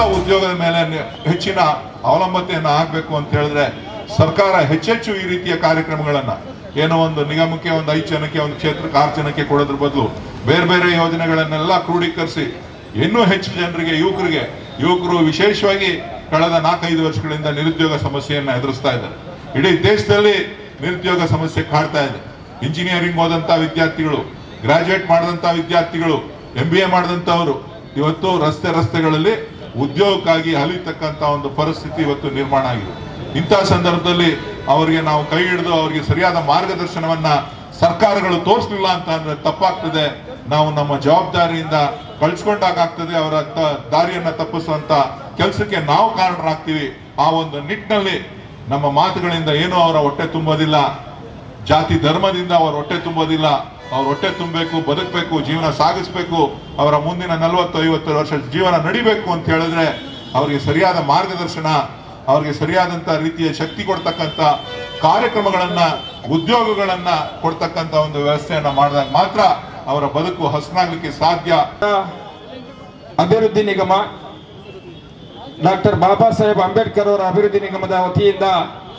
ಉದ್ಯೋಗದ ಮೇಲೆ ನಿ- ಹೆಚ್ಚಿನ ಅವಲಂಬತೆಯನ್ನು ಆಗ್ಬೇಕು ಅಂತ ಹೇಳಿದ್ರೆ ಸರ್ಕಾರ ಹೆಚ್ಚೆಚ್ಚು ಈ ರೀತಿಯ ಕಾರ್ಯಕ್ರಮಗಳನ್ನ ಏನೋ ಒಂದು ನಿಗಮಕ್ಕೆ ಒಂದು ಐದು ಜನಕ್ಕೆ ಒಂದು ಕ್ಷೇತ್ರಕ್ಕೆ ಆರು ಜನಕ್ಕೆ ಕೊಡೋದ್ರ ಬದಲು ಬೇರೆ ಬೇರೆ ಯೋಜನೆಗಳನ್ನೆಲ್ಲ ಕ್ರೋಢೀಕರಿಸಿ ಇನ್ನೂ ಹೆಚ್ಚು ಜನರಿಗೆ ಯುವಕರಿಗೆ ಯುವಕರು ವಿಶೇಷವಾಗಿ ಕಳೆದ ನಾಲ್ಕೈದು ವರ್ಷಗಳಿಂದ ನಿರುದ್ಯೋಗ ಸಮಸ್ಯೆಯನ್ನ ಎದುರಿಸ್ತಾ ಇದ್ದಾರೆ ಇಡೀ ದೇಶದಲ್ಲಿ ನಿರುದ್ಯೋಗ ಸಮಸ್ಯೆ ಕಾಡ್ತಾ ಇದೆ ಇಂಜಿನಿಯರಿಂಗ್ ಓದಂತ ವಿದ್ಯಾರ್ಥಿಗಳು ಗ್ರಾಜುಯೇಟ್ ಮಾಡಿದಂತ ವಿದ್ಯಾರ್ಥಿಗಳು ಎಂ ಬಿ ಎ ಮಾಡಿದಂತವರು ಇವತ್ತು ರಸ್ತೆ ರಸ್ತೆಗಳಲ್ಲಿ ಉದ್ಯೋಗಕ್ಕಾಗಿ ಅಲಿತಕ್ಕಂತ ಒಂದು ಪರಿಸ್ಥಿತಿ ಇವತ್ತು ನಿರ್ಮಾಣ ಆಗಿದೆ ಇಂತಹ ಸಂದರ್ಭದಲ್ಲಿ ಅವರಿಗೆ ನಾವು ಕೈ ಹಿಡಿದು ಅವರಿಗೆ ಸರಿಯಾದ ಮಾರ್ಗದರ್ಶನವನ್ನ ಸರ್ಕಾರಗಳು ತೋರಿಸಲಿಲ್ಲ ಅಂತ ಅಂದ್ರೆ ತಪ್ಪಾಗ್ತದೆ ನಾವು ನಮ್ಮ ಜವಾಬ್ದಾರಿಯಿಂದ ಕಳ್ಸ್ಕೊಂಡಾಗ್ತದೆ ಅವರ ತ- ದಾರಿಯನ್ನ ತಪ್ಪಿಸುವಂತ ಕೆಲಸಕ್ಕೆ ನಾವು ಕಾರಣರಾಗ್ತೀವಿ ಆ ಒಂದು ನಿಟ್ಟಿನಲ್ಲಿ ನಮ್ಮ ಮಾತುಗಳಿಂದ ಏನೂ ಅವರ ಹೊಟ್ಟೆ ತುಂಬೋದಿಲ್ಲ ಜಾತಿ ಧರ್ಮದಿಂದ ಅವರ ಹೊಟ್ಟೆ ತುಂಬೋದಿಲ್ಲ ಅವ್ರ ಹೊಟ್ಟೆ ತುಂಬಬೇಕು ಬದುಕಬೇಕು ಜೀವನ ಸಾಗಿಸ್ಬೇಕು ಅವರ ಮುಂದಿನ ನಲವತ್ತು ಐವತ್ತು ವರ್ಷ ಜೀವನ ನಡಿಬೇಕು ಅಂತ ಹೇಳಿದ್ರೆ ಅವರಿಗೆ ಸರಿಯಾದ ಮಾರ್ಗದರ್ಶನ ಅವರಿಗೆ ಸರಿಯಾದಂತ ರೀತಿಯ ಶಕ್ತಿ ಕೊಡ್ತಕ್ಕಂತ ಕಾರ್ಯಕ್ರಮಗಳನ್ನ ಉದ್ಯೋಗಗಳನ್ನ ಕೊಡ್ತಕ್ಕಂತ ಒಂದು ವ್ಯವಸ್ಥೆಯನ್ನ ಮಾಡಿದಾಗ ಮಾತ್ರ ಅವರ ಬದುಕು ಹಸನಾಗ್ಲಿಕ್ಕೆ ಸಾಧ್ಯ ಅಭಿವೃದ್ಧಿ ನಿಗಮ ಡಾಕ್ಟರ್ ಬಾಬಾ ಸಾಹೇಬ್ ಅಂಬೇಡ್ಕರ್ ಅವರ ಅಭಿವೃದ್ಧಿ ನಿಗಮದ ವತಿಯಿಂದ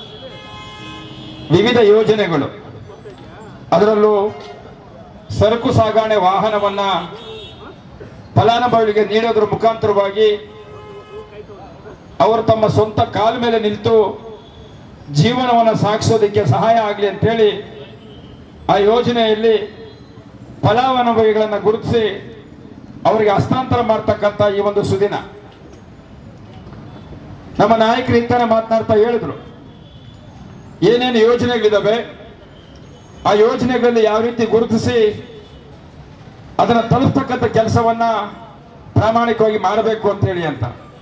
ವಿವಿಧ ಯೋಜನೆಗಳು ಅದರಲ್ಲೂ ಸರಕು ಸಾಗಣೆ ವಾಹನವನ್ನ ಫಲಾನುಭವಿಗಳಿಗೆ ನೀಡೋದ್ರ ಮುಖಾಂತರವಾಗಿ ಅವರು ತಮ್ಮ ಸ್ವಂತ ಕಾಲ ಮೇಲೆ ನಿಂತು ಜೀವನವನ್ನು ಸಾಗಿಸೋದಕ್ಕೆ ಸಹಾಯ ಆಗಲಿ ಅಂತೇಳಿ ಆ ಯೋಜನೆಯಲ್ಲಿ ಫಲಾನುಭವಿಗಳನ್ನು ಗುರುತಿಸಿ ಅವರಿಗೆ ಹಸ್ತಾಂತರ ಮಾಡ್ತಕ್ಕಂಥ ಈ ಒಂದು ಸುದಿನ ನಮ್ಮ ನಾಯಕರು ಇಂತಾನೆ ಮಾತನಾಡ್ತಾ ಹೇಳಿದ್ರು ಏನೇನು ಯೋಜನೆಗಳಿದಾವೆ ಆ ಯೋಜನೆಗಳಲ್ಲಿ ಯಾವ ರೀತಿ ಗುರುತಿಸಿ ಅದನ್ನ ತಲುಪ್ತಕ್ಕಂಥ ಕೆಲಸವನ್ನ ಪ್ರಾಮಾಣಿಕವಾಗಿ ಮಾಡಬೇಕು ಅಂತ ಹೇಳಿ ಅಂತ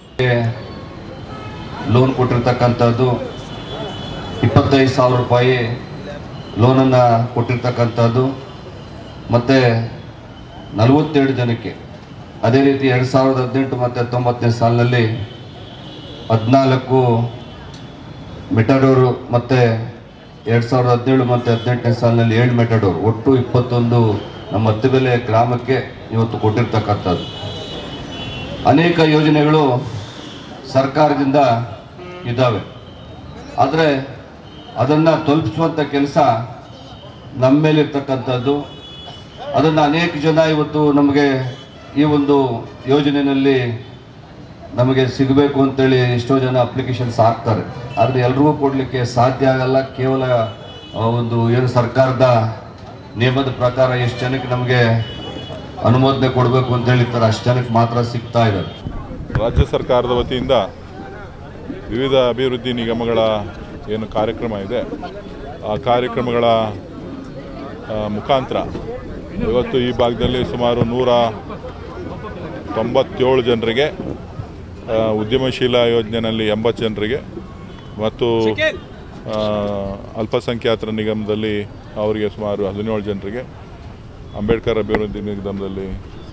ಲೋನ್ ಕೊಟ್ಟಿರ್ತಕ್ಕಂಥದ್ದು ಇಪ್ಪತ್ತೈದು ಸಾವಿರ ರೂಪಾಯಿ ಲೋನನ್ನು ಕೊಟ್ಟಿರ್ತಕ್ಕಂಥದ್ದು ಮತ್ತು ನಲವತ್ತೆರಡು ಜನಕ್ಕೆ ಅದೇ ರೀತಿ ಎರಡು ಸಾವಿರದ ಹದಿನೆಂಟು ಮತ್ತು ಹತ್ತೊಂಬತ್ತನೇ ಸಾಲಿನಲ್ಲಿ ಹದಿನಾಲ್ಕು ಮೆಟಾಡೋರು ಮತ್ತು ಎರಡು ಸಾವಿರದ ಹದಿನೇಳು ಮತ್ತು ಹದಿನೆಂಟನೇ ಸಾಲಿನಲ್ಲಿ ಏಳು ಮೆಟಾಡೋರ್ ಒಟ್ಟು ಇಪ್ಪತ್ತೊಂದು ನಮ್ಮ ಹತ್ತಿಬೆಲೆ ಗ್ರಾಮಕ್ಕೆ ಇವತ್ತು ಕೊಟ್ಟಿರ್ತಕ್ಕಂಥದ್ದು ಅನೇಕ ಯೋಜನೆಗಳು ಸರ್ಕಾರದಿಂದ ಇದ್ದಾವೆ ಆದರೆ ಅದನ್ನು ತಲುಪಿಸುವಂಥ ಕೆಲಸ ನಮ್ಮ ಮೇಲಿರ್ತಕ್ಕಂಥದ್ದು ಅದನ್ನು ಅನೇಕ ಜನ ಇವತ್ತು ನಮಗೆ ಈ ಒಂದು ಯೋಜನೆಯಲ್ಲಿ ನಮಗೆ ಸಿಗಬೇಕು ಅಂತೇಳಿ ಎಷ್ಟೋ ಜನ ಅಪ್ಲಿಕೇಶನ್ಸ್ ಹಾಕ್ತಾರೆ ಆದರೆ ಎಲ್ರಿಗೂ ಕೊಡಲಿಕ್ಕೆ ಸಾಧ್ಯ ಆಗಲ್ಲ ಕೇವಲ ಆ, ಒಂದು ಏನು ಸರ್ಕಾರದ ನಿಯಮದ ಪ್ರಕಾರ ಎಷ್ಟು ಜನಕ್ಕೆ ನಮಗೆ ಅನುಮೋದನೆ ಕೊಡಬೇಕು ಅಂತ ಹೇಳಿರ್ತಾರೆ ಅಷ್ಟು ಜನಕ್ಕೆ ಮಾತ್ರ ಸಿಗ್ತಾ ಇದ್ದಾರೆ ರಾಜ್ಯ ಸರ್ಕಾರದ ವತಿಯಿಂದ ವಿವಿಧ ಅಭಿವೃದ್ಧಿ ನಿಗಮಗಳ ಏನು ಕಾರ್ಯಕ್ರಮ ಇದೆ ಆ ಕಾರ್ಯಕ್ರಮಗಳ ಆ, ಮುಖಾಂತರ ಇವತ್ತು ಈ ಭಾಗದಲ್ಲಿ ಸುಮಾರು ನೂರ ತೊಂಬತ್ತೇಳು ಜನರಿಗೆ ಆ, ಉದ್ಯಮಶೀಲ ಯೋಜನೆಯಲ್ಲಿ ಎಂಬತ್ತು ಜನರಿಗೆ ಮತ್ತು ಆ, ಅಲ್ಪಸಂಖ್ಯಾತರ ನಿಗಮದಲ್ಲಿ ಅವರಿಗೆ ಸುಮಾರು ಹದಿನೇಳು ಜನರಿಗೆ ಅಂಬೇಡ್ಕರ್ ಅಭಿವೃದ್ಧಿ ನಿಗಮದಲ್ಲಿ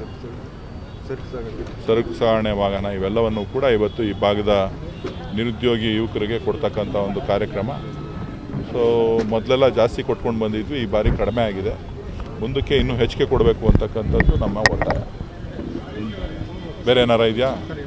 ಸರಕು ಸಾಗಣೆ ವಾಹನ ಇವೆಲ್ಲವನ್ನು ಕೂಡ ಇವತ್ತು ಈ ಭಾಗದ ನಿರುದ್ಯೋಗಿ ಯುವಕರಿಗೆ ಕೊಡ್ತಕ್ಕಂಥ ಒಂದು ಕಾರ್ಯಕ್ರಮ ಸೊ ಮೊದಲೆಲ್ಲ ಜಾಸ್ತಿ ಕೊಟ್ಕೊಂಡು ಬಂದಿದ್ವಿ ಈ ಬಾರಿ ಕಡಿಮೆ ಆಗಿದೆ ಮುಂದಕ್ಕೆ ಇನ್ನೂ ಹೆಚ್ಚಿಗೆ ಕೊಡಬೇಕು ಅಂತಕ್ಕಂಥದ್ದು ನಮ್ಮ ಒತ್ತಾಯ ಬೇರೆ ಏನಾರ ಇದೆಯಾ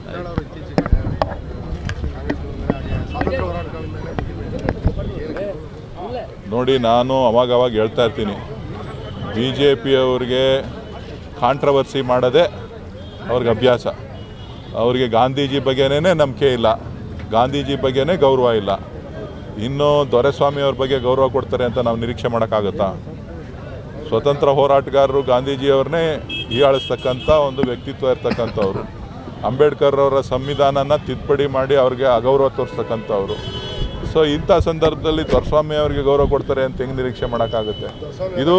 ನೋಡಿ ನಾನು ಅವಾಗ ಅವಾಗ ಹೇಳ್ತಾ ಇರ್ತೀನಿ ಬಿ ಜೆ ಪಿಯವ್ರಿಗೆ ಕಾಂಟ್ರವರ್ಸಿ ಮಾಡೋದೇ ಅವ್ರಿಗೆ ಅಭ್ಯಾಸ ಅವರಿಗೆ ಗಾಂಧೀಜಿ ಬಗ್ಗೆನೇ ನಂಬಿಕೆ ಇಲ್ಲ ಗಾಂಧೀಜಿ ಬಗ್ಗೆನೇ ಗೌರವ ಇಲ್ಲ ಇನ್ನು ದೊರೆಸ್ವಾಮಿ ಅವ್ರ ಬಗ್ಗೆ ಗೌರವ ಕೊಡ್ತಾರೆ ಅಂತ ನಾವು ನಿರೀಕ್ಷೆ ಮಾಡೋಕ್ಕಾಗತ್ತಾ ಸ್ವತಂತ್ರ ಹೋರಾಟಗಾರರು ಗಾಂಧೀಜಿಯವ್ರನ್ನೇ ಹೀಯಾಳಿಸ್ತಕ್ಕಂಥ ಒಂದು ವ್ಯಕ್ತಿತ್ವ ಇರ್ತಕ್ಕಂಥವ್ರು ಅಂಬೇಡ್ಕರ್ ಅವರ ಸಂವಿಧಾನನ ತಿದ್ದುಪಡಿ ಮಾಡಿ ಅವ್ರಿಗೆ ಅಗೌರವ ತೋರಿಸ್ತಕ್ಕಂಥವ್ರು ಸೊ ಇಂಥ ಸಂದರ್ಭದಲ್ಲಿ ದೊರೆಸ್ವಾಮಿ ಅವರಿಗೆ ಗೌರವ ಕೊಡ್ತಾರೆ ಅಂತ ಹೆಂಗೆ ನಿರೀಕ್ಷೆ ಮಾಡೋಕ್ಕಾಗುತ್ತೆ ಇದು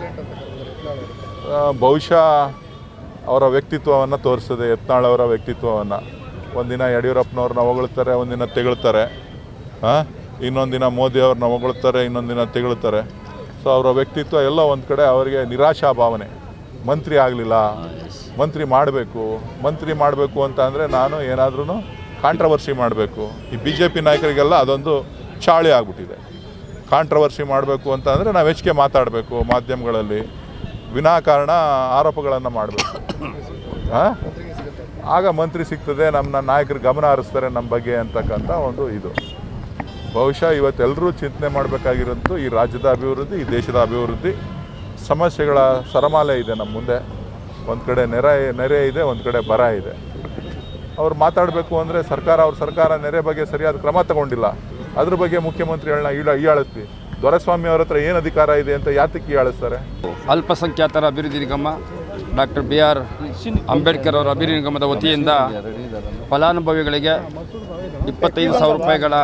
ಆ, ಬಹುಶಃ ಅವರ ವ್ಯಕ್ತಿತ್ವವನ್ನು ತೋರಿಸ್ತದೆ ಯತ್ನಾಳ್ ಅವರ ವ್ಯಕ್ತಿತ್ವವನ್ನು ಒಂದಿನ ಯಡಿಯೂರಪ್ಪನವ್ರನ್ನ ಹೊಗಳ್ತಾರೆ ಒಂದಿನ ತೆಗಳ್ತಾರೆ ಹಾಂ ಇನ್ನೊಂದಿನ ಮೋದಿ ಅವ್ರನ್ನ ಹೊಗಳ್ತಾರೆ ಇನ್ನೊಂದಿನ ತೆಗಳ್ತಾರೆ ಸೊ ಅವರ ವ್ಯಕ್ತಿತ್ವ ಎಲ್ಲ ಒಂದು ಕಡೆ ಅವರಿಗೆ ನಿರಾಶಾ ಭಾವನೆ ಮಂತ್ರಿ ಆಗಲಿಲ್ಲ ಮಂತ್ರಿ ಮಾಡಬೇಕು ಮಂತ್ರಿ ಮಾಡಬೇಕು ಅಂತ ಅಂದರೆ ನಾನು ಏನಾದ್ರೂ ಕಾಂಟ್ರವರ್ಸಿ ಮಾಡಬೇಕು ಈ ಬಿ ಜೆ ಪಿ ನಾಯಕರಿಗೆಲ್ಲ ಅದೊಂದು ಚಾಳಿ ಆಗ್ಬಿಟ್ಟಿದೆ ಕಾಂಟ್ರವರ್ಸಿ ಮಾಡಬೇಕು ಅಂತ ಅಂದರೆ ನಾವು ಹೆಚ್ಚಿಗೆ ಮಾತಾಡಬೇಕು ಮಾಧ್ಯಮಗಳಲ್ಲಿ ವಿನಾಕಾರಣ ಆರೋಪಗಳನ್ನು ಮಾಡಬೇಕು ಆಗ ಮಂತ್ರಿ ಸಿಗ್ತದೆ ನಮ್ಮ ನಾಯಕರು ಗಮನ ಹರಿಸ್ತಾರೆ ನಮ್ಮ ಬಗ್ಗೆ ಅಂತಕ್ಕಂಥ ಒಂದು ಇದು ಬಹುಶಃ ಇವತ್ತೆಲ್ಲರೂ ಚಿಂತನೆ ಮಾಡಬೇಕಾಗಿರೋದು ಈ ರಾಜ್ಯದ ಅಭಿವೃದ್ಧಿ ಈ ದೇಶದ ಅಭಿವೃದ್ಧಿ ಸಮಸ್ಯೆಗಳ ಸರಮಾಲೆ ಇದೆ ನಮ್ಮ ಮುಂದೆ ಒಂದು ಕಡೆ ನೆರೆ ನೆರೆ ಇದೆ ಒಂದು ಕಡೆ ಬರ ಇದೆ ಅವ್ರು ಮಾತಾಡಬೇಕು ಅಂದರೆ ಸರ್ಕಾರ ಅವ್ರ ಸರ್ಕಾರ ನೆರೆ ಬಗ್ಗೆ ಸರಿಯಾದ ಕ್ರಮ ತಗೊಂಡಿಲ್ಲ ಅದ್ರ ಬಗ್ಗೆ ಮುಖ್ಯಮಂತ್ರಿಗಳನ್ನ ಈಳ ಹೀಯಾಳಿಸ್ಲಿ ದೊರೆಸ್ವಾಮಿ ಅವ್ರ ಹತ್ರ ಏನು ಅಧಿಕಾರ ಇದೆ ಅಂತ ಯಾತಕ್ಕೆ ಹೀಯಾಳಿಸ್ತಾರೆ ಅಲ್ಪಸಂಖ್ಯಾತರ ಅಭಿವೃದ್ಧಿ ನಿಗಮ ಡಾಕ್ಟರ್ ಬಿ ಆರ್ ಅಂಬೇಡ್ಕರ್ ಅವರ ಅಭಿವೃದ್ಧಿ ನಿಗಮದ ವತಿಯಿಂದ ಫಲಾನುಭವಿಗಳಿಗೆ ಇಪ್ಪತ್ತೈದು ಸಾವಿರ ರೂಪಾಯಿಗಳ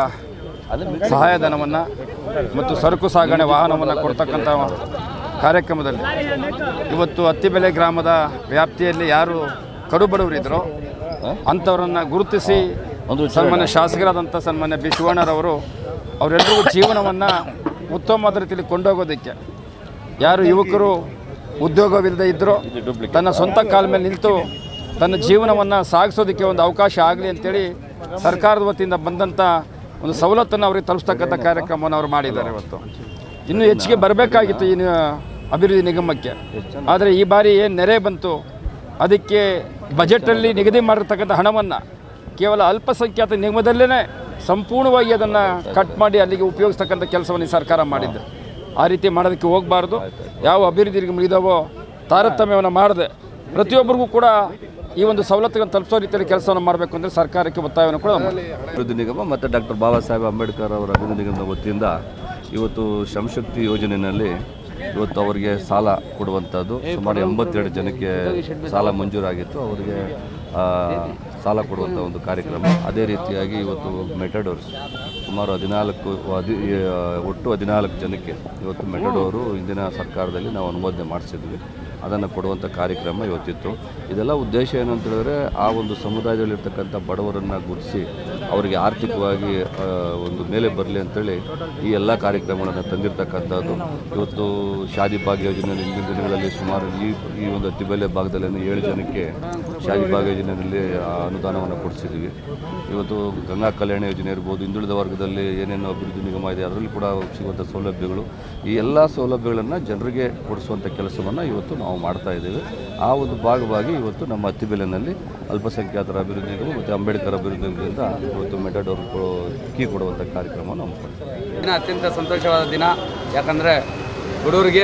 ಸಹಾಯಧನವನ್ನು ಮತ್ತು ಸರಕು ಸಾಗಣೆ ವಾಹನವನ್ನು ಕೊಡ್ತಕ್ಕಂಥ ಕಾರ್ಯಕ್ರಮದಲ್ಲಿ ಇವತ್ತು ಹತ್ತಿಬೆಲೆ ಗ್ರಾಮದ ವ್ಯಾಪ್ತಿಯಲ್ಲಿ ಯಾರು ಕಡುಬಡವರಿದ್ದರೋ ಅಂಥವರನ್ನು ಗುರುತಿಸಿ ಒಂದು ಸನ್ಮಾನ್ಯ ಶಾಸಕರಾದಂಥ ಸನ್ಮಾನ್ಯ ಬಿ ಶಿವಣ್ಣರವರು ಅವರೆಲ್ಲರಿಗೂ ಜೀವನವನ್ನು ಉತ್ತಮವಾದ ರೀತಿಯಲ್ಲಿ ಕೊಂಡೋಗೋದಕ್ಕೆ ಯಾರು ಯುವಕರು ಉದ್ಯೋಗವಿಲ್ಲದೆ ಇದ್ದರೂ ತನ್ನ ಸ್ವಂತ ಕಾಲ ಮೇಲೆ ನಿಂತು ತನ್ನ ಜೀವನವನ್ನು ಸಾಗಿಸೋದಕ್ಕೆ ಒಂದು ಅವಕಾಶ ಆಗಲಿ ಅಂತೇಳಿ ಸರ್ಕಾರದ ವತಿಯಿಂದ ಬಂದಂಥ ಒಂದು ಸವಲತ್ತನ್ನು ಅವರಿಗೆ ತಲುಪಿಸ್ತಕ್ಕಂಥ ಕಾರ್ಯಕ್ರಮವನ್ನು ಅವರು ಮಾಡಿದ್ದಾರೆ ಇವತ್ತು ಇನ್ನೂ ಹೆಚ್ಚಿಗೆ ಬರಬೇಕಾಗಿತ್ತು ಈ ನ- ಅಭಿವೃದ್ಧಿ ನಿಗಮಕ್ಕೆ ಆದರೆ ಈ ಬಾರಿ ಏನು ನೆರೆ ಬಂತು ಅದಕ್ಕೆ ಬಜೆಟಲ್ಲಿ ನಿಗದಿ ಮಾಡಿರ್ತಕ್ಕಂಥ ಹಣವನ್ನು ಕೇವಲ ಅಲ್ಪಸಂಖ್ಯಾತ ನಿಗಮದಲ್ಲೇ ಸಂಪೂರ್ಣವಾಗಿ ಅದನ್ನು ಕಟ್ ಮಾಡಿ ಅಲ್ಲಿಗೆ ಉಪಯೋಗಿಸ್ತಕ್ಕಂಥ ಕೆಲಸವನ್ನು ಈ ಸರ್ಕಾರ ಮಾಡಿದೆ ಆ ರೀತಿ ಮಾಡೋದಕ್ಕೆ ಹೋಗಬಾರ್ದು ಯಾವ ಅಭಿವೃದ್ಧಿ ನಿಗಮ ಇದಾವೋ ತಾರತಮ್ಯವನ್ನು ಮಾಡದೆ ಪ್ರತಿಯೊಬ್ಬರಿಗೂ ಕೂಡ ಈ ಒಂದು ಸವಲತ್ತುಗಳನ್ನು ತಲುಪಿಸೋ ರೀತಿಯಲ್ಲಿ ಕೆಲಸವನ್ನು ಮಾಡಬೇಕು ಅಂದರೆ ಸರ್ಕಾರಕ್ಕೆ ಒತ್ತಾಯವನ್ನು ಕೂಡ ಮಾಡಿ ಅಭಿವೃದ್ಧಿ ನಿಗಮ ಮತ್ತು ಡಾಕ್ಟರ್ ಬಾಬಾ ಸಾಹೇಬ್ ಅಂಬೇಡ್ಕರ್ ಅವರ ಅಭಿವೃದ್ಧಿ ನಿಗಮದ ವತಿಯಿಂದ ಇವತ್ತು ಶ್ರಮಶಕ್ತಿ ಯೋಜನೆಯಲ್ಲಿ ಇವತ್ತು ಅವರಿಗೆ ಸಾಲ ಕೊಡುವಂಥದ್ದು ಸುಮಾರು ಎಂಬತ್ತೆರಡು ಜನಕ್ಕೆ ಸಾಲ ಮಂಜೂರಾಗಿತ್ತು ಅವರಿಗೆ ಆ, ಸಾಲ ಕೊಡುವಂಥ ಒಂದು ಕಾರ್ಯಕ್ರಮ ಅದೇ ರೀತಿಯಾಗಿ ಇವತ್ತು ಮೆಟಡೋರ್ಸ್ ಸುಮಾರು ಹದಿನಾಲ್ಕು ಹದಿ ಆ, ಒಟ್ಟು ಹದಿನಾಲ್ಕು ಜನಕ್ಕೆ ಇವತ್ತು ಮೆಟಡೋರು ಇಂದಿನ ಸರ್ಕಾರದಲ್ಲಿ ನಾವು ಅನುಮೋದನೆ ಮಾಡಿಸಿದ್ವಿ ಅದನ್ನು ಕೊಡುವಂಥ ಕಾರ್ಯಕ್ರಮ ಇವತ್ತಿತ್ತು ಇದೆಲ್ಲ ಉದ್ದೇಶ ಏನು ಅಂತ ಹೇಳಿದ್ರೆ ಆ ಒಂದು ಸಮುದಾಯದಲ್ಲಿರ್ತಕ್ಕಂಥ ಬಡವರನ್ನು ಗುರುತಿಸಿ ಅವರಿಗೆ ಆರ್ಥಿಕವಾಗಿ ಆ, ಒಂದು ಮೇಲೆ ಬರಲಿ ಅಂತೇಳಿ ಈ ಎಲ್ಲ ಕಾರ್ಯಕ್ರಮಗಳನ್ನು ತಂದಿರತಕ್ಕಂಥದ್ದು ಇವತ್ತು ಶಾದಿ ಭಾಗ್ಯ ಯೋಜನೆ ಇಂದಿನ ದಿನಗಳಲ್ಲಿ ಸುಮಾರು ಈ ಈ ಒಂದು ಅತಿಬೆಲೆ ಭಾಗದಲ್ಲಿ ಏಳು ಜನಕ್ಕೆ ಶಾದಿ ಭಾಗ್ಯ ಯೋಜನೆಯಲ್ಲಿ ಆ ಅನುದಾನವನ್ನು ಕೊಡಿಸಿದ್ವಿ ಇವತ್ತು ಗಂಗಾ ಕಲ್ಯಾಣ ಯೋಜನೆ ಇರ್ಬೋದು ಹಿಂದುಳಿದ ವರ್ಗದಲ್ಲಿ ಏನೇನು ಅಭಿವೃದ್ಧಿ ನಿಗಮ ಇದೆ ಅದರಲ್ಲಿ ಕೂಡ ಸಿಗುವಂಥ ಸೌಲಭ್ಯಗಳು ಈ ಎಲ್ಲ ಸೌಲಭ್ಯಗಳನ್ನು ಜನರಿಗೆ ಕೊಡಿಸುವಂಥ ಕೆಲಸವನ್ನು ಇವತ್ತು ನಾವು ಮಾಡ್ತಾ ಇದ್ದೇವೆ ಆ ಒಂದು ಭಾಗವಾಗಿ ಇವತ್ತು ನಮ್ಮ ಅತ್ತಿಬೆಲೆನಲ್ಲಿ ಅಲ್ಪಸಂಖ್ಯಾತರ ಅಭಿವೃದ್ಧಿ ನಿಗಮ ಮತ್ತು ಅಂಬೇಡ್ಕರ್ ಅಭಿವೃದ್ಧಿ ನಿಗಮದಿಂದ ಇವತ್ತು ಮೆಟಾಡೋರ್ ಕೀ ಕೊಡುವಂಥ ಕಾರ್ಯಕ್ರಮವನ್ನು ಹಮ್ಮಿಕೊಂಡಿದ್ದೇವೆ ದಿನ ಅತ್ಯಂತ ಸಂತೋಷವಾದ ದಿನ ಯಾಕಂದರೆ ಹುಡುಗರಿಗೆ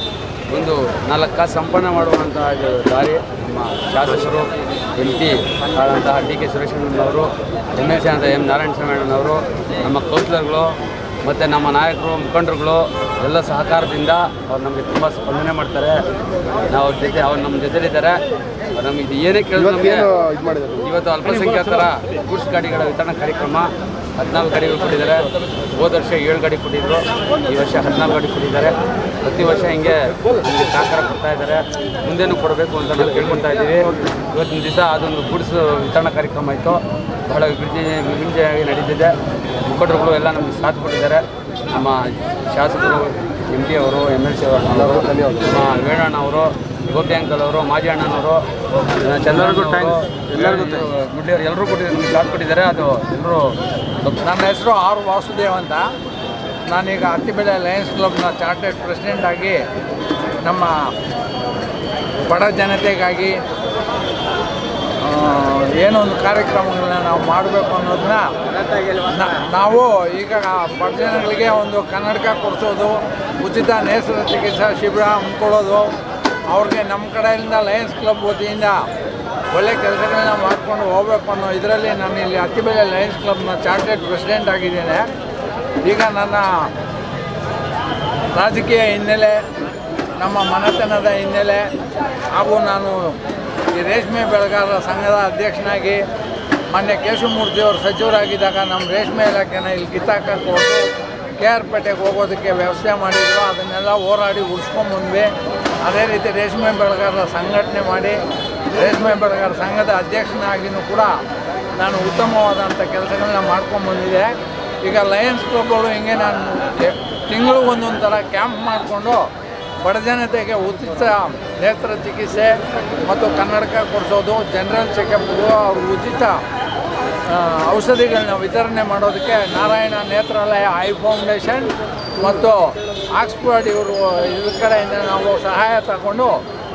ಒಂದು ನಾಲ್ಕು ಕಾಸು ಸಂಪನ್ನ ಮಾಡುವಂತಹ ಇದು ದಾರಿ ನಮ್ಮ ಶಾಸಕರು ಎಂ ಪಿ ಆದಂತಹ ಡಿ ಕೆ ಸುರೇಶಣ್ಣನವರು ಎಮ್ ಎಲ್ ಸಿ ಆದ ಎಂ ನಾರಾಯಣ ಸ್ವಾಮಿಯಣ್ಣನವರು ನಮ್ಮ ಕೌನ್ಸಿಲರ್ಗಳು ಮತ್ತು ನಮ್ಮ ನಾಯಕರು ಮುಖಂಡರುಗಳು ಎಲ್ಲ ಸಹಕಾರದಿಂದ ಅವ್ರು ನಮಗೆ ತುಂಬ ಸ್ಪಂದನೆ ಮಾಡ್ತಾರೆ ನಾವು ಅವ್ರ ಜೊತೆ ಅವ್ರು ನಮ್ಮ ಜೊತೆಲಿದ್ದಾರೆ ಅವ್ರು ನಮಗೆ ಇದು ಏನೇ ಕೇಳಿದ್ರು ನಮಗೆ ಇವತ್ತು ಅಲ್ಪಸಂಖ್ಯಾತರ ಗೂಡ್ಸ್ ಗಾಡಿಗಳ ವಿತರಣಾ ಕಾರ್ಯಕ್ರಮ ಹದಿನಾಲ್ಕು ಗಾಡಿಗಳು ಕೊಟ್ಟಿದ್ದಾರೆ ಹೋದ ವರ್ಷ ಏಳು ಗಾಡಿ ಕೊಟ್ಟಿದ್ರು ಈ ವರ್ಷ ಹದಿನಾಲ್ಕು ಗಾಡಿ ಕೊಟ್ಟಿದ್ದಾರೆ ಪ್ರತಿ ವರ್ಷ ಹಿಂಗೆ ನಮಗೆ ಸಹಕಾರ ಕೊಡ್ತಾ ಇದ್ದಾರೆ ಮುಂದೇನು ಕೊಡಬೇಕು ಅಂತ ನಾವು ಕೇಳ್ಕೊತಾ ಇದ್ದೀವಿ ಇವತ್ತಿನ ದಿವಸ ಅದೊಂದು ಗೂಡ್ಸ್ ವಿತರಣಾ ಕಾರ್ಯಕ್ರಮ ಆಯಿತು ಬಹಳ ವಿಜೃಂಭಣೆ ವಿಜೃಂಭಣೆಯಾಗಿ ನಡೀತಿದೆ ಮುಖಂಡರುಗಳು ಎಲ್ಲ ನಮಗೆ ಸಾಥ್ ಕೊಟ್ಟಿದ್ದಾರೆ ನಮ್ಮ ಶಾಸಕರು ಎಂ ಪಿ ಅವರು ಎಮ್ ಎಲ್ ಸಿ ಅವರು ನಮ್ಮ ವೇಣಣ್ಣ ಅವರು ಗೋಪಿ ಅಂಕಲ್ ಅವರು ಮಾಜಿ ಅಣ್ಣನವರು ಚಂದ್ರಗೂ ಎಲ್ಲರಿಗೂ ಮುಡ್ಲಿಯವರು ಎಲ್ಲರೂ ಕೊಟ್ಟಿದ್ದಾರೆ ನಮಗೆ ಸಾಥ್ ಕೊಟ್ಟಿದ್ದಾರೆ ಅದು ಎಲ್ಲರೂ ನನ್ನ ಹೆಸರು ಆರ್ ವಾಸುದೇವ್ ಅಂತ ನಾನೀಗ ಹತ್ತಿಬೆಲೆ ಲಯನ್ಸ್ ಕ್ಲಬ್ನ ಚಾರ್ಟೆಡ್ ಪ್ರೆಸಿಡೆಂಟ್ ಆಗಿ ನಮ್ಮ ಬಡ ಜನತೆಗಾಗಿ ಆ, ಏನೋ ಒಂದು ಕಾರ್ಯಕ್ರಮಗಳನ್ನ ನಾವು ಮಾಡಬೇಕು ಅನ್ನೋದನ್ನ ನ- ನಾವು ಈಗ ಬಡ ಜನಗಳಿಗೆ ಒಂದು ಕನ್ನಡಕ ಕೊಡಿಸೋದು ಉಚಿತ ನೇಸರ ಚಿಕಿತ್ಸಾ ಶಿಬಿರ ಹಮ್ಮಿಕೊಳ್ಳೋದು ಅವ್ರಿಗೆ ನಮ್ಮ ಕಡೆಯಿಂದ ಲಯನ್ಸ್ ಕ್ಲಬ್ ವತಿಯಿಂದ ಒಳ್ಳೆ ಕೆಲಸಗಳನ್ನ ಮಾಡಿಕೊಂಡು ಹೋಗ್ಬೇಕು ಅನ್ನೋ ಇದರಲ್ಲಿ ನಾನು ಇಲ್ಲಿ ಹತ್ತಿಬೆಲೆ ಲಯನ್ಸ್ ಕ್ಲಬ್ನ ಚಾರ್ಟೆಡ್ ಪ್ರೆಸಿಡೆಂಟ್ ಆಗಿದ್ದೇನೆ ಈಗ ನನ್ನ ರಾಜಕೀಯ ಹಿನ್ನೆಲೆ ನಮ್ಮ ಮನೆತನದ ಹಿನ್ನೆಲೆ ಹಾಗೂ ನಾನು ಈ ರೇಷ್ಮೆ ಬೆಳೆಗಾರರ ಸಂಘದ ಅಧ್ಯಕ್ಷನಾಗಿ ಮೊನ್ನೆ ಕೇಶವಮೂರ್ತಿಯವರು ಸಚಿವರಾಗಿದ್ದಾಗ ನಮ್ಮ ರೇಷ್ಮೆ ಇಲಾಖೆನ ಇಲ್ಲಿ ಕಿತ್ತಾಕಕ್ಕೆ ಹೋಗಿ ಕೆ ಆರ್ ಪೇಟೆಗೆ ಹೋಗೋದಕ್ಕೆ ವ್ಯವಸ್ಥೆ ಮಾಡಿದ್ರು ಅದನ್ನೆಲ್ಲ ಹೋರಾಡಿ ಉಳಿಸ್ಕೊಂಬಂದ್ವಿ ಅದೇ ರೀತಿ ರೇಷ್ಮೆ ಬೆಳೆಗಾರರ ಸಂಘಟನೆ ಮಾಡಿ ರೇಷ್ಮೆ ಬೆಳೆಗಾರರ ಸಂಘದ ಅಧ್ಯಕ್ಷನಾಗಿಯೂ ಕೂಡ ನಾನು ಉತ್ತಮವಾದಂಥ ಕೆಲಸಗಳನ್ನ ಮಾಡ್ಕೊಂಬಂದಿದೆ ಈಗ ಲಯನ್ಸ್ ಕ್ಲಬ್ಗಳು ಹಿಂಗೆ ನಾನು ತಿಂಗಳು ಒಂದೊಂದು ಥರ ಕ್ಯಾಂಪ್ ಮಾಡಿಕೊಂಡು ಬಡ ಜನತೆಗೆ ಉಚಿತ ನೇತ್ರ ಚಿಕಿತ್ಸೆ ಮತ್ತು ಕನ್ನಡಕ ಕೊಡಿಸೋದು ಜನರಲ್ ಚೆಕಪ್ಗೂ ಅವ್ರ ಉಚಿತ ಆ, ಔಷಧಿಗಳನ್ನ ವಿತರಣೆ ಮಾಡೋದಕ್ಕೆ ನಾರಾಯಣ ನೇತ್ರಾಲಯ ಐ ಫೌಂಡೇಶನ್ ಮತ್ತು ಆಕ್ಸ್ಫರ್ಡ್ ಇವರು ಇದ್ರ ಕಡೆಯಿಂದ ನಾವು ಸಹಾಯ ತಗೊಂಡು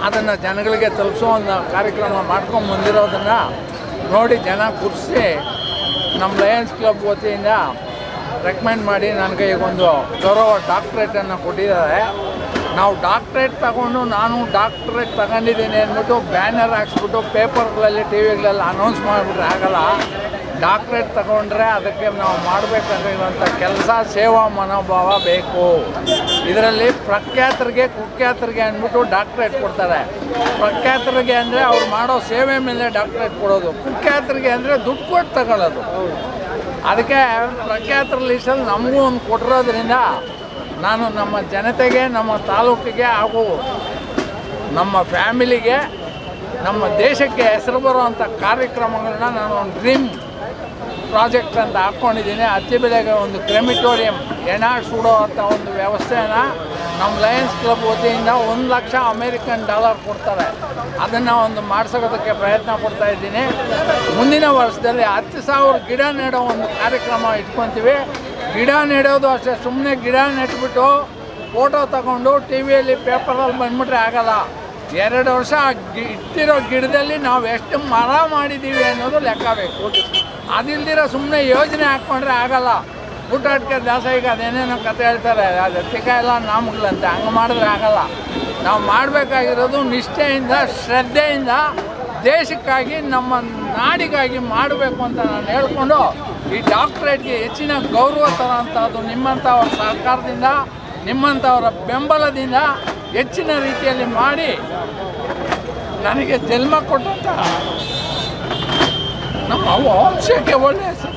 ಅದನ್ನು ಜನಗಳಿಗೆ ತಲುಪಿಸೋ ಒಂದು ಕಾರ್ಯಕ್ರಮ ಮಾಡ್ಕೊಂಡು ಬಂದಿರೋದನ್ನು ನೋಡಿ ಜನ ಗುರ್ಸಿ ನಮ್ಮ ಲಯನ್ಸ್ ಕ್ಲಬ್ ವತಿಯಿಂದ ರೆಕಮೆಂಡ್ ಮಾಡಿ ನನಗೆ ಈಗ ಒಂದು ಗೌರವ ಡಾಕ್ಟ್ರೇಟನ್ನು ಕೊಟ್ಟಿದ್ದಾರೆ ನಾವು ಡಾಕ್ಟ್ರೇಟ್ ತಗೊಂಡು ನಾನು ಡಾಕ್ಟ್ರೇಟ್ ತಗೊಂಡಿದ್ದೀನಿ ಅಂದ್ಬಿಟ್ಟು ಬ್ಯಾನರ್ ಹಾಕ್ಸ್ಬಿಟ್ಟು ಪೇಪರ್ಗಳಲ್ಲಿ ಟಿ ವಿಗಳಲ್ಲಿ ಅನೌನ್ಸ್ ಮಾಡಿಬಿಟ್ರೆ ಆಗಲ್ಲ ಡಾಕ್ಟ್ರೇಟ್ ತಗೊಂಡ್ರೆ ಅದಕ್ಕೆ ನಾವು ಮಾಡಬೇಕಾಗಿರುವಂಥ ಕೆಲಸ ಸೇವಾ ಮನೋಭಾವ ಬೇಕು ಇದರಲ್ಲಿ ಪ್ರಖ್ಯಾತರಿಗೆ ಕುಖ್ಯಾತರಿಗೆ ಅಂದ್ಬಿಟ್ಟು ಡಾಕ್ಟ್ರೇಟ್ ಕೊಡ್ತಾರೆ ಪ್ರಖ್ಯಾತರಿಗೆ ಅಂದರೆ ಅವ್ರು ಮಾಡೋ ಸೇವೆ ಮೇಲೆ ಡಾಕ್ಟ್ರೇಟ್ ಕೊಡೋದು ಕುಖ್ಯಾತರಿಗೆ ಅಂದರೆ ದುಡ್ಡು ಕೊಟ್ಟು ತಗೊಳ್ಳೋದು ಅದಕ್ಕೆ ಪ್ರಖ್ಯಾತರ ಲಿಸ್ಟಲ್ಲಿ ನಮಗೂ ಒಂದು ಕೊಟ್ಟಿರೋದ್ರಿಂದ ನಾನು ನಮ್ಮ ಜನತೆಗೆ ನಮ್ಮ ತಾಲೂಕಿಗೆ ಹಾಗೂ ನಮ್ಮ ಫ್ಯಾಮಿಲಿಗೆ ನಮ್ಮ ದೇಶಕ್ಕೆ ಹೆಸರು ಬರುವಂಥ ಕಾರ್ಯಕ್ರಮಗಳನ್ನ ನಾನು ಒಂದು ಡ್ರೀಮ್ ಪ್ರಾಜೆಕ್ಟ್ ಅಂತ ಹಾಕ್ಕೊಂಡಿದ್ದೀನಿ ಅತಿ ಬೆಲೆಗೆ ಒಂದು ಕ್ರೆಮಿಟೋರಿಯಂ ಎಣ ಸುಡೋ ಅಂತ ಒಂದು ವ್ಯವಸ್ಥೆನ ನಮ್ಮ ಲಯನ್ಸ್ ಕ್ಲಬ್ ವತಿಯಿಂದ ಒಂದು ಲಕ್ಷ ಅಮೇರಿಕನ್ ಡಾಲರ್ ಕೊಡ್ತಾರೆ ಅದನ್ನು ಒಂದು ಮಾಡಿಸೋದಕ್ಕೆ ಪ್ರಯತ್ನ ಪಡ್ತಾ ಇದ್ದೀನಿ ಮುಂದಿನ ವರ್ಷದಲ್ಲಿ ಹತ್ತು ಸಾವಿರ ಗಿಡ ನೆಡೋ ಒಂದು ಕಾರ್ಯಕ್ರಮ ಇಟ್ಕೊತೀವಿ ಗಿಡ ನೆಡೋದು ಅಷ್ಟೇ ಸುಮ್ಮನೆ ಗಿಡ ನೆಟ್ಬಿಟ್ಟು ಫೋಟೋ ತಗೊಂಡು ಟಿ ವಿಯಲ್ಲಿ ಪೇಪರಲ್ಲಿ ಬಂದ್ಬಿಟ್ರೆ ಆಗಲ್ಲ ಎರಡು ವರ್ಷ ಆ ಗಿ ಇಟ್ಟಿರೋ ಗಿಡದಲ್ಲಿ ನಾವು ಎಷ್ಟು ಮರ ಮಾಡಿದ್ದೀವಿ ಅನ್ನೋದು ಲೆಕ್ಕ ಬೇಕು ಅದಿಲ್ದಿರ ಸುಮ್ಮನೆ ಯೋಜನೆ ಹಾಕ್ಕೊಂಡ್ರೆ ಆಗಲ್ಲ ಊಟಾಟಕ್ಕೆ ದಾಸ ಈಗ ಅದೇನೇನೋ ಕತೆ ಹೇಳ್ತಾರೆ ಅದು ಎತ್ತಿಕ ಎಲ್ಲ ನಾಮಗಳಂತೆ ಹಂಗೆ ಮಾಡಿದ್ರೆ ಆಗಲ್ಲ ನಾವು ಮಾಡಬೇಕಾಗಿರೋದು ನಿಷ್ಠೆಯಿಂದ ಶ್ರದ್ಧೆಯಿಂದ ದೇಶಕ್ಕಾಗಿ ನಮ್ಮ ನಾಡಿಗಾಗಿ ಮಾಡಬೇಕು ಅಂತ ನಾನು ಹೇಳ್ಕೊಂಡು ಈ ಡಾಕ್ಟ್ರೇಟ್ಗೆ ಹೆಚ್ಚಿನ ಗೌರವ ತರೋಂಥದ್ದು ನಿಮ್ಮಂಥವ್ರ ಸಹಕಾರದಿಂದ ನಿಮ್ಮಂಥವರ ಬೆಂಬಲದಿಂದ ಹೆಚ್ಚಿನ ರೀತಿಯಲ್ಲಿ ಮಾಡಿ ನನಗೆ ಜನ್ಮ ಕೊಟ್ಟಂಥ ನಮ್ಮ ವಂಶಕ್ಕೆ ಒಳ್ಳೆಯ ಹೆಸರು